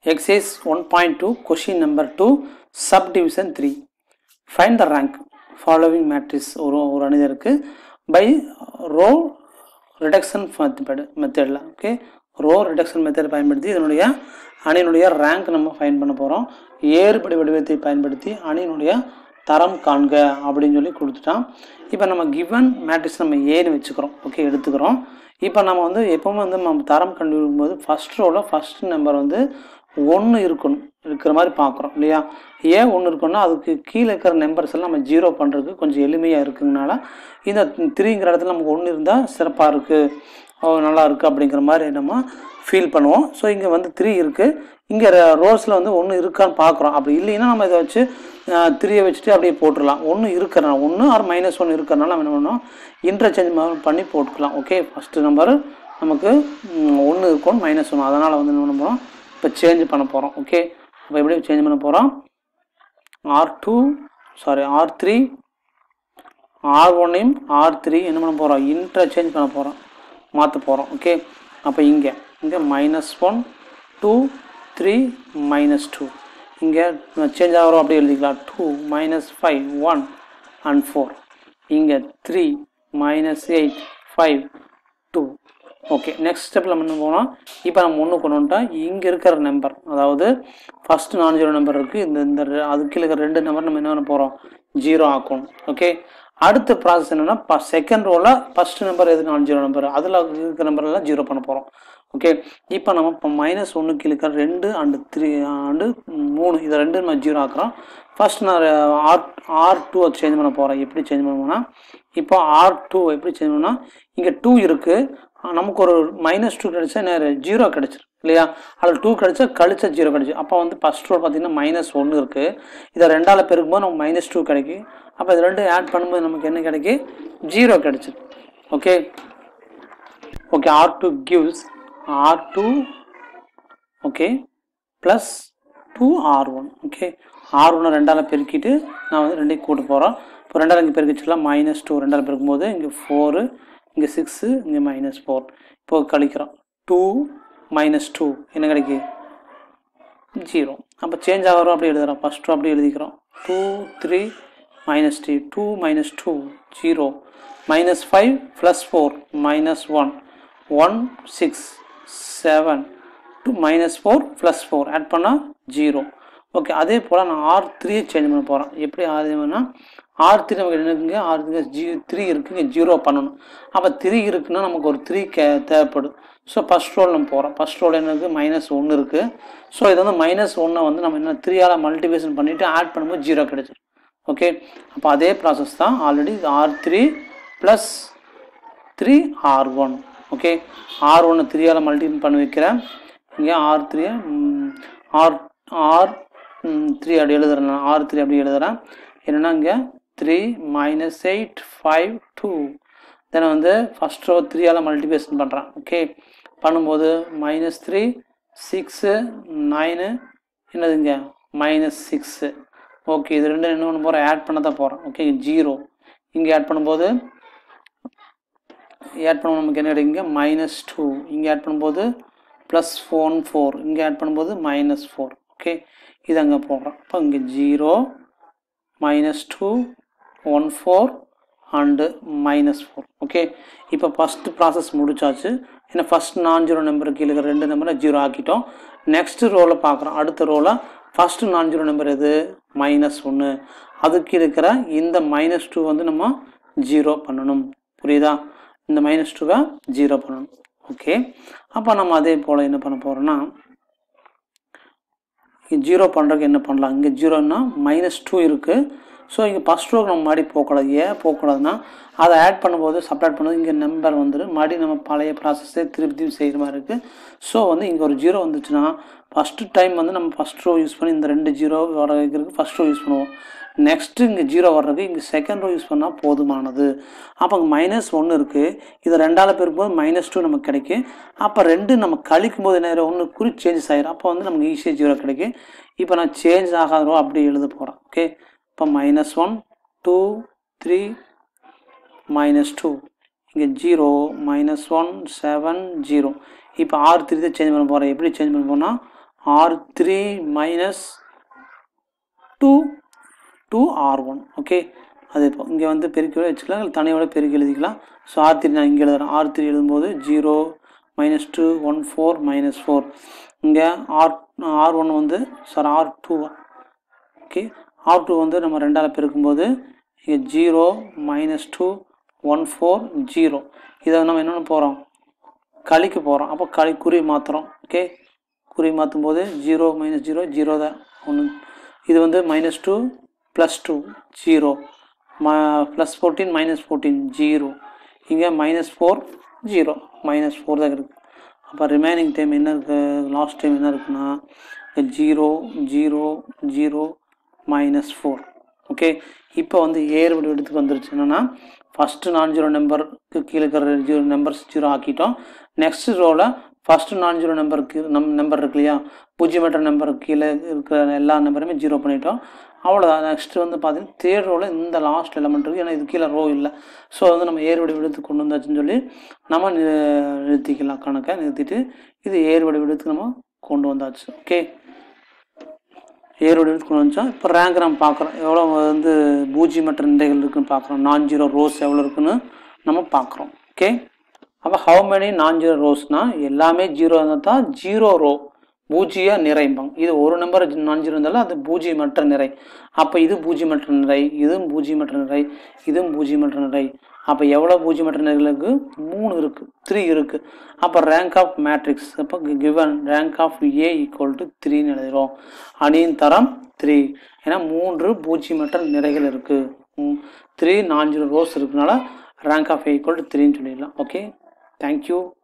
Exercise 1.2 question number 2 subdivision 3 find the rank following matrix ஒரு ஒரு அணிதம் இருக்கு by row reduction method மெத்தடில் okay row reduction method பயன்படுத்தி இதனுடைய அணியினுடைய ரேங்க் நம்ம ஃபைன் பண்ண போகிறோம் ஏறுபடி வடிவத்தை பயன்படுத்தி அணியினுடைய தரம் காண்க அப்படின்னு சொல்லி கொடுத்துட்டான் இப்போ நம்ம கிவன் மேட்ரிக்ஸ் நம்ம ஏன்னு வச்சுக்கிறோம் ஓகே எடுத்துக்கிறோம் இப்போ நம்ம வந்து எப்பவுமே வந்து நம்ம தரம் கண்டுபிடிக்கும் போது ஃபஸ்ட் ரோவில் ஃபஸ்ட் நம்பர் வந்து ஒன்று இருக்கணும் இருக்கிற மாதிரி பார்க்குறோம் இல்லையா ஏன் ஒன்று இருக்குன்னா அதுக்கு கீழே இருக்கிற நம்பர்ஸ் எல்லாம் நம்ம ஜீரோ பண்ணுறதுக்கு கொஞ்சம் எளிமையாக இருக்குங்கனால இந்த த்ரீங்கிற இடத்துல நமக்கு ஒன்று இருந்தால் சிறப்பாக இருக்குது ஓ நல்லா இருக்குது அப்படிங்கிற மாதிரி நம்ம ஃபீல் பண்ணுவோம் ஸோ இங்கே வந்து த்ரீ இருக்குது இங்கே ரோஸில் வந்து ஒன்று இருக்கான்னு பார்க்குறோம் அப்படி இல்லைன்னா நம்ம இதை வச்சு த்ரீயை வச்சுட்டு அப்படியே போட்டுடலாம் ஒன்று இருக்கிறனால ஒன்று ஆர் மைனஸ் ஒன்று இருக்கிறனால நம்ம என்ன பண்ணணும் இன்டர்சேஞ்ச் பண்ணி போட்டுக்கலாம் ஓகே ஃபஸ்ட்டு நம்பர் நமக்கு ஒன்று இருக்கும் மைனஸ் ஒன்று அதனால் வந்து என்ன பண்ண போகிறோம் இப்போ சேஞ்ச் பண்ண போகிறோம் ஓகே இப்போ எப்படி சேஞ்ச் பண்ண போகிறோம் R two sorry R three R ஒன்னையும் ஆர் த்ரீ என்ன பண்ண போகிறோம் இன்டர்சேஞ்ச் பண்ண போகிறோம் மாற்ற போகிறோம் ஓகே அப்போ இங்கே இங்கே minus one two three minus two இங்கே சேஞ்ச் ஆகிறோம் அப்படியே எழுதிக்கலாம் two minus five one and four இங்கே three minus eight five two okay next ஸ்டெப்பில் நம்ம என்ன போனோம் இப்போ நம்ம ஒன்று கொண்டு வந்துட்டோம் இங்கே இருக்கிற நம்பர் அதாவது ஃபஸ்ட்டு நான் ஜீரோ நம்பர் இருக்குது இந்த இந்த ரெ- அது கீழே இருக்கிற ரெண்டு நம்பர் நம்ம என்ன பண்ண போகிறோம் ஜீரோ ஆக்கணும் ஓகே அடுத்த ப்ராசஸ் என்னென்னா இப்போ செகண்ட் ரோவில் ஃபஸ்ட் நம்பர் எது நான் ஜீரோ நம்பர் அதில் இருக்கிற நம்பர் எல்லாம் ஜீரோ பண்ண போகிறோம் ஓகே இப்போ நம்ம இப்போ மைனஸ் ஒன்று கீழே இருக்கிற ரெண்டு அண்டு த்ரீ அண்டு மூணு இதை ரெண்டு நம்ம ஜீரோ ஆக்குறோம் ஃபர்ஸ்ட் நான் ஆர் ஆர் டூ சேஞ்ச் பண்ண போகிறேன் எப்படி சேஞ்ச் பண்ணுவோம்னா இப்போ ஆர் டூ எப்படி சேஞ்ச் பண்ணால் இங்கே டூ இருக்குது நமக்கு ஒரு மைனஸ் டூ கிடச்சா என்ன ஜீரோ கிடச்சிரும் இல்லையா அதில் டூ கிடச்சா கழிச்சா ஜீரோ கிடச்சி அப்போ வந்து ஃபஸ்ட் ரோல் பார்த்தீங்கன்னா மைனஸ் ஒன்று இருக்குது இதை ரெண்டால் பெருக்கும்போது நமக்கு மைனஸ் டூ கிடைக்கும் அப்போ இது ரெண்டு ஆட் பண்ணும்போது நமக்கு என்ன கிடைக்கும் ஜீரோ கிடச்சிது okay okay R two gives R two okay plus two R one okay R ஒன்று ரெண்டால் பெருக்கிட்டு நான் வந்து ரெண்டையும் கூட்ட போகிறோம் இப்போ ரெண்டால் இங்கே பெருக்கிச்சுலாம் மைனஸ் டூ ரெண்டால் பெருக்கும்போது இங்கே ஃபோரு இங்கே சிக்ஸு இங்கே மைனஸ் ஃபோர் இப்போ கழிக்கிறோம் டூ மைனஸ் டூ என்ன கிடைக்கு ஜீரோ அப்போ சேஞ்ச் ஆகிறோம் அப்படி எழுதுகிறோம் ஃபஸ்ட் அப்படி எழுதிக்கிறோம் two three minus three two minus two zero minus five plus four minus one one six seven two minus four plus four add பண்ணால் ஜீரோ ஓகே அதே போல் நான் ஆர் த்ரீ சேஞ்ச் பண்ண போகிறேன் எப்படி ஆர் வேணால் ஆர் த்ரீ நமக்கு என்ன இருக்குங்க ஆர் த்ரீ ஜி த்ரீ இருக்குங்க ஜீரோ பண்ணணும் அப்போ த்ரீ இருக்குன்னா நமக்கு ஒரு த்ரீ கே தேவைப்படும் ஸோ ஃபஸ்ட் ரோல் நம்ம போகிறோம் ஃபஸ்ட் ரோல் என்ன இருக்குது மைனஸ் ஒன்று இருக்குது ஸோ இது வந்து மைனஸ் ஒன்றை வந்து நம்ம என்ன த்ரீயால் மல்டிபிகேஷன் பண்ணிவிட்டு ஆட் பண்ணும்போது ஜீரோ கிடைச்சிடும் ஓகே அப்போ அதே ப்ராசஸ் தான் already R three plus three R one okay R ஒன்று த்ரீயால் மல்டிபிள் பண்ணி வைக்கிறேன் இங்கே R three R R three அப்படி எழுதுறேன் நான் ஆர் த்ரீ அப்படி எழுதுறேன் என்னென்னா இங்கே three minus eight five two then வந்து ஃபஸ்ட் ரோ த்ரீயால் மல்டிபிகேஷன் பண்ணுறேன் ஓகே பண்ணும்போது மைனஸ் த்ரீ சிக்ஸு நைனு என்னதுங்க மைனஸ் சிக்ஸு ஓகே இது ரெண்டு என்ன பண்ண போகிறேன் ஆட் பண்ண தான் போகிறேன் ஓகே ஜீரோ இங்கே ஆட் பண்ணும்போது ஆட் பண்ணும்போது நமக்கு என்ன கிடைக்குங்க மைனஸ் டூ இங்கே ஆட் பண்ணும்போது ப்ளஸ் ஒன் ஃபோர் இங்கே ஆட் பண்ணும்போது மைனஸ் ஃபோர் ஓகே இது அங்கே போடுறோம் அப்போ இங்கே zero minus two one four and minus four okay இப்போ ஃபஸ்ட்டு ப்ராசஸ் முடிச்சாச்சு ஏன்னா ஃபஸ்ட் நான் ஜீரோ நம்பர் கீழே இருக்கிற ரெண்டு நம்பரை ஜீரோ ஆக்கிட்டோம் நெக்ஸ்ட் ரோவில் பார்க்குறோம் அடுத்த ரோவில் ஃபஸ்ட்டு நான் ஜீரோ நம்பர் எது மைனஸ் ஒன்று அதுக்கு இருக்கிற இந்த மைனஸ் டூ வந்து நம்ம ஜீரோ பண்ணணும் புரியுதா இந்த மைனஸ் டூவை ஜீரோ பண்ணணும் ஓகே அப்போ நம்ம அதே போல் என்ன பண்ண போகிறோன்னா ஜீரோ பண்ணுறதுக்கு என்ன பண்ணலாம் இங்கே ஜீரோன்னா மைனஸ் டூ இருக்குது ஸோ இங்கே ஃபஸ்ட் ரோக்கு நம்ம மறுபடி போகக்கூடாது ஏன் போகக்கூடாதுன்னா அதை ஆட் பண்ணும்போது சப்ராக்ட் பண்ணும்போது இங்கே நம்பர் வந்துடும் மறுபடியும் நம்ம பழைய ப்ராசஸே திருப்பி திருப்பி செய்கிற மாதிரி இருக்குது ஸோ வந்து இங்கே ஒரு ஜீரோ வந்துச்சுன்னா ஃபஸ்ட்டு டைம் வந்து நம்ம ஃபஸ்ட் ரோ யூஸ் பண்ணி இந்த ரெண்டு ஜீரோ வர வைக்கிறதுக்கு ஃபஸ்ட் ரோ யூஸ் பண்ணுவோம் நெக்ஸ்ட்டு இங்கே ஜீரோ வர்றதுக்கு இங்கே செகண்ட் ரோ யூஸ் பண்ணால் போதுமானது அப்போ இங்கே மைனஸ் ஒன்று இருக்குது இதை ரெண்டால் பெருக்கும்போது மைனஸ் டூ நமக்கு கிடைக்கும் அப்போ ரெண்டு நம்ம கழிக்கும் போது என்ன ஆயிரும்? ஒன்று குறி சேஞ்சஸ் ஆயிரும் அப்போ வந்து நமக்கு ஈஸியாக ஜீரோ கிடைக்கும் இப்போ நான் சேஞ்ச் ஆகாத ரோ அப்படி எழுத போகிறேன் ஓகே இப்போ minus one two three minus two இங்கே zero minus one seven zero இப்போ ஆர் த்ரீ தான் சேஞ்ச் பண்ண போகிறேன் எப்படி சேஞ்ச் பண்ண போனால் R three minus two two R one okay அது இப்போ இங்கே வந்து பெருக்கி விட வச்சுக்கலாம் இல்லை தனியோட பெருக்கி எழுதிக்கலாம் ஸோ ஆர் த்ரீ நான் இங்கே எழுதுறேன் ஆர் த்ரீ எழுதும்போது zero minus two one four minus four இங்கே ஆர் ஆர் ஒன் வந்து sorry R two okay R two வந்து நம்ம ரெண்டால் பெருக்கும்போது இங்கே zero minus two one four zero இதை நம்ம என்னென்ன போகிறோம் கழிக்க போகிறோம் அப்போ களி குறி மாற்றுறோம் ஓகே குறி மாற்றும் போது ஜீரோ மைனஸ் ஜீரோ ஜீரோ தான் ஒன்று இது வந்து minus two plus two zero ம plus fourteen minus fourteen zero இங்கே minus four zero minus four தான் இருக்குது அப்போ ரிமைனிங் டைம் என்ன இருக்குது லாஸ்ட் டைம் என்ன இருக்குன்னா zero zero zero minus four okay இப்போ வந்து ஏர் வடிவத்துக்கு வந்துருச்சு என்னென்னா ஃபஸ்ட்டு நான் ஜீரோ நம்பருக்கு கீழே இருக்கிற ஜீரோ நம்பர்ஸ் ஜீரோ ஆக்கிட்டோம் நெக்ஸ்ட் ரோவில் ஃபஸ்ட்டு நான் ஜீரோ நம்பருக்கு நம் நம்பர் இருக்கு இல்லையா பூஜ்ஜியமற்ற நம்பருக்கு கீழே இருக்கிற எல்லா நம்பருமே ஜீரோ பண்ணிட்டோம் அவ்வளோதான் நெக்ஸ்ட் வந்து பார்த்தீங்கன்னா தேர்ட் ரோவில் இந்த லாஸ்ட் எலமெண்ட் இருக்குது ஏன்னா இது கீழே ரோ இல்லை ஸோ வந்து நம்ம ஏர் வடிவத்துக்கு கொண்டு வந்தாச்சுன்னு சொல்லி நம்ம நி- நிறுத்திக்கலாம் கணக்கை நிறுத்திட்டு இது ஏர் வடிவத்துக்கு நம்ம கொண்டு வந்தாச்சு ஓகே ஏரோட எடுத்து கொண்டு வந்துச்சோம் இப்போ ரேங்க் நம்ம பார்க்குறோம் எவ்வளோ வந்து பூஜ்ஜியமற்ற நிலைகள் இருக்குன்னு பார்க்குறோம் நான் ஜீரோ ரோஸ் எவ்வளோ இருக்குன்னு நம்ம பார்க்குறோம் ஓகே அப்போ ஹவு many நான் ஜீரோ ரோஸ்னால் எல்லாமே ஜீரோ இருந்தால் தான் ஜீரோ ரோ பூஜ்ஜிய நிறைம்பாங்க இது ஒரு நம்பர் நான் ஜீரோ இருந்தாலும் அது பூஜ்ஜியமற்ற நிறை அப்போ இது பூஜ்ஜியமற்ற நிறை இதுவும் பூஜ்ஜியமற்ற நிறை இதுவும் பூஜ்ஜியமற்ற நிறை அப்போ எவ்வளோ பூஜ்ஜியமற்ற நிலைகளுக்கு மூணு இருக்குது த்ரீ இருக்குது அப்போ ரேங்க் ஆஃப் மேட்ரிக்ஸ் அப்போ given rank of A equal to த்ரீன்னு எழுதுகிறோம் அணியின் தரம் த்ரீ ஏன்னா மூன்று பூஜ்ஜியமற்ற நிறைகள் இருக்குது த்ரீ நான் ஜீரோ ரோஸ் இருக்கனால rank of A equal to த்ரீன்னு சொல்லிடலாம் ஓகே தேங்க்யூ